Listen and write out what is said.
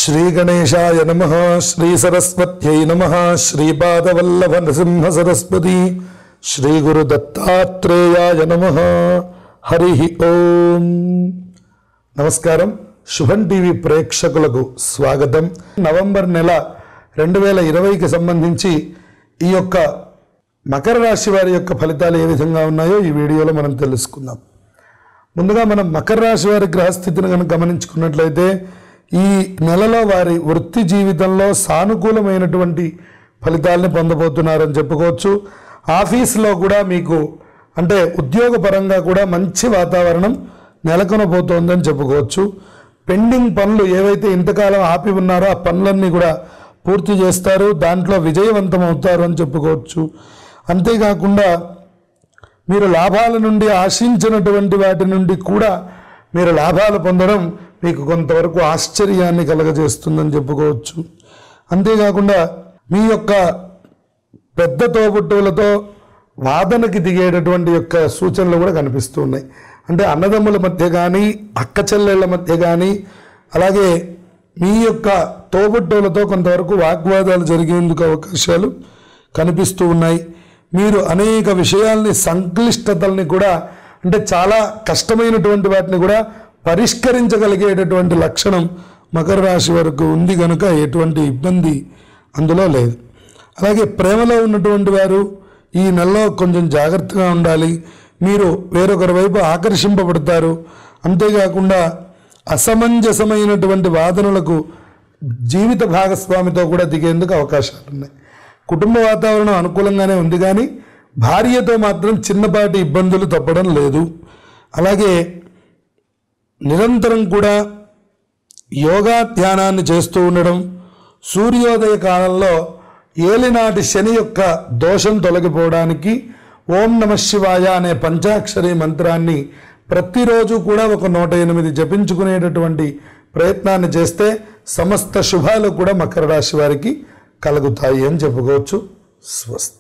శ్రీ గణేశాయ నమ శ్రీ సరస్వత్యై నమ శ్రీపాదవల్లభ నృసింహ సరస్వతి శ్రీ గురు దత్తాత్రేయాయ నమ హరి ఓం నమస్కారం శుభం టీవీ ప్రేక్షకులకు స్వాగతం నవంబర్ నెల రెండు వేల ఇరవైకి సంబంధించి ఈ యొక్క మకర రాశి వారి యొక్క ఫలితాలు ఏ విధంగా ఉన్నాయో ఈ వీడియోలో మనం తెలుసుకుందాం ముందుగా మనం మకర రాశి వారి గ్రహస్థితిని కనుక గమనించుకున్నట్లయితే ఈ నెలలో వారి వృత్తి జీవితంలో సానుకూలమైనటువంటి ఫలితాలని పొందబోతున్నారని చెప్పుకోవచ్చు ఆఫీస్లో కూడా మీకు అంటే ఉద్యోగపరంగా కూడా మంచి వాతావరణం నెలకొనబోతోందని చెప్పుకోవచ్చు పెండింగ్ పనులు ఏవైతే ఇంతకాలం ఆపి ఉన్నారో ఆ పనులన్నీ కూడా పూర్తి చేస్తారు దాంట్లో విజయవంతం అవుతారు అని చెప్పుకోవచ్చు అంతేకాకుండా మీరు లాభాల నుండి ఆశించినటువంటి వాటి నుండి కూడా మీరు లాభాలు పొందడం మీకు కొంతవరకు ఆశ్చర్యాన్ని కలగజేస్తుందని చెప్పుకోవచ్చు అంతేకాకుండా మీ యొక్క పెద్ద తోబుట్టువులతో వాదనకి దిగేటటువంటి యొక్క సూచనలు కూడా కనిపిస్తూ ఉన్నాయి అంటే అన్నదమ్ముల మధ్య కానీ అక్క చెల్లెళ్ళ మధ్య కానీ అలాగే మీ యొక్క తోబుట్టువులతో కొంతవరకు వాగ్వాదాలు జరిగేందుకు అవకాశాలు కనిపిస్తూ ఉన్నాయి మీరు అనేక విషయాల్ని సంక్లిష్టతల్ని కూడా అంటే చాలా కష్టమైనటువంటి వాటిని కూడా పరిష్కరించగలిగేటటువంటి లక్షణం మకర రాశి వరకు ఉంది కనుక ఎటువంటి ఇబ్బంది అందులో లేదు అలాగే ప్రేమలో ఉన్నటువంటి వారు ఈ నెలలో కొంచెం జాగ్రత్తగా ఉండాలి మీరు వేరొకరి వైపు ఆకర్షింపబడతారు అంతేకాకుండా అసమంజసమైనటువంటి వాదనలకు జీవిత భాగస్వామితో కూడా దిగేందుకు అవకాశాలు ఉన్నాయి కుటుంబ వాతావరణం అనుకూలంగానే ఉంది కానీ భార్యతో మాత్రం చిన్నపాటి ఇబ్బందులు తప్పడం లేదు అలాగే నిరంతరం కూడా యోగా ధ్యానాన్ని చేస్తూ ఉండడం సూర్యోదయ కాలంలో ఏలినాటి శని యొక్క దోషం తొలగిపోవడానికి ఓం నమ శివాయ అనే పంచాక్షరి మంత్రాన్ని ప్రతిరోజు కూడా ఒక నూట ఎనిమిది జపించుకునేటటువంటి ప్రయత్నాన్ని చేస్తే సమస్త శుభాలు కూడా మకర రాశి వారికి కలుగుతాయి అని చెప్పుకోవచ్చు స్వస్తి